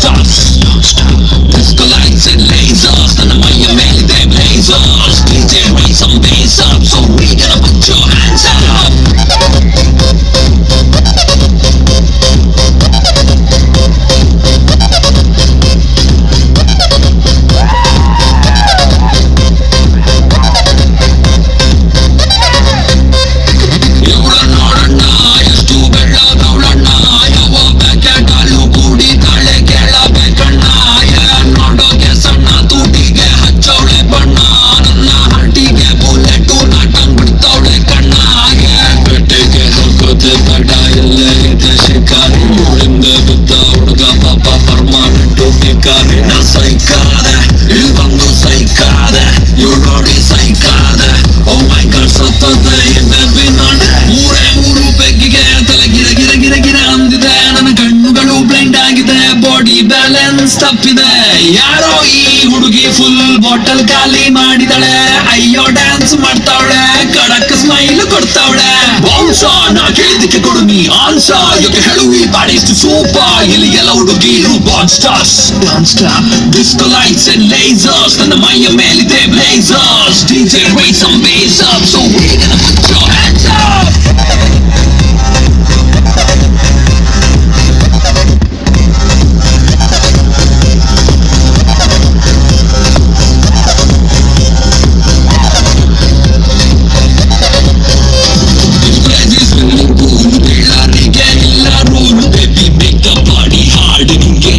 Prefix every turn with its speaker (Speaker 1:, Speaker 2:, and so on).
Speaker 1: monsters Disco lights and lasers ನನ್ನ ಮೈಯ ಮೇಲಿದೆ blazers DJ raise some bass up So we gonna put your hands up ಇವ್ರ ನೋಡಣ್ಣ ಎಷ್ಟು ಬೆಳ್ಳದವಳಣ್ಣ ಯಾವ ಪ್ಯಾಕೆಟ್ ಅಲ್ಲೂ ಕೂಡಿ ತಾಳೆ ಕೇಳಬೇಕಣ್ಣ ನೋಡೋಕೆ ಸಣ್ಣ ತೂಟಿಗೆ ಹಚ್ಚವಳೆ ಬಣ್ಣ ನನ್ನ ಹಟ್ಟಿಗೆ ಬುಲೆಟು ನಾಟಂಗ್ ಬಿಡ್ತವಳೆ ಕಣ್ಣ ಪೆಟ್ಟಿಗೆ ಹೋಗೋದೆ ತಡ ಎಲ್ಲೇ ಇದೆ ಶಿಕಾರಿ ಹಿಂದೆ ಬಿದ್ದ ಹುಡುಗ ಪಾಪ ಪರ್ಮಾನೆಂಟು ಭಿಕಾರಿ ನಾ ಸೈಕಾದೆ ಇಲ್ಲಿ ಬಂದು ಸೈಕಾದೆ ಇವ್ ನೋಡಿ ಸೈಕಾದೆ ಓ ಮೈ ಗಾಡ್ ಸತ್ತದೆ ಹಿಂದೆ ಬಿನ್ನಡೆ ಮೂರೇ ಮೂರು ಬೆಗ್ಗಿಗೆ ತಲೆ ಗಿರ ಗಿರ ಗಿರ ಗಿರ ಅಂದಿದೆ ನನ್ನ ಕಣ್ಣುಗಳು ಬ್ಲೈಂಡ್ ಆಗಿದೆ ಬಾಡಿ ಬ್ಯಾಲೆನ್ಸ್ ತಪ್ಪಿದೆ ಯಾರೋ ಈ ಹುಡುಗಿ ಫುಲ್ ಬಾಟಲ್ ಖಾಲಿ ಮಾಡಿದಳೆ ಅಯ್ಯೋ ಡ್ಯಾನ್ಸ್ ಮಾಡ್ತಾವಳೆ ಕಡಕ್ ಸ್ಮೈಲ್ ಕೊಡ್ತಾವಳೆ ಬಾಂಸ ನಾ ಕೇಳಿದ್ದಕ್ಕೆ ಕೊಡು ನೀ ಆನ್ಸ ಯೋಕೆ ಹೇಳು ಈ ಬಾಡಿ ಇಷ್ಟು ಸೂಪರ್ ಇಲ್ಲಿ ಎಲ್ಲ ಹುಡುಗಿರು ಬಾನ್ಸ್ಟರ್ಸ್ ಬಾನ್ಸ್ಟರ್ ಡಿಸ್ಕೋ ಲೈಟ್ಸ್ ಅಂಡ್ ಲೇಸರ್ಸ್ ನನ್ನ ಮೈಯ ಮೇಲಿದೆ blazers DJ raise some bass up so we gonna put your hands up This place is swimming pool ಎಲ್ಲರಿಗೆ ಇಲ್ಲ ರೂಲ್ ಬೇಬಿ ಬೇಗ ಬಾಡಿ ಹಾರ್ಡ್ ನಿಂಗೆ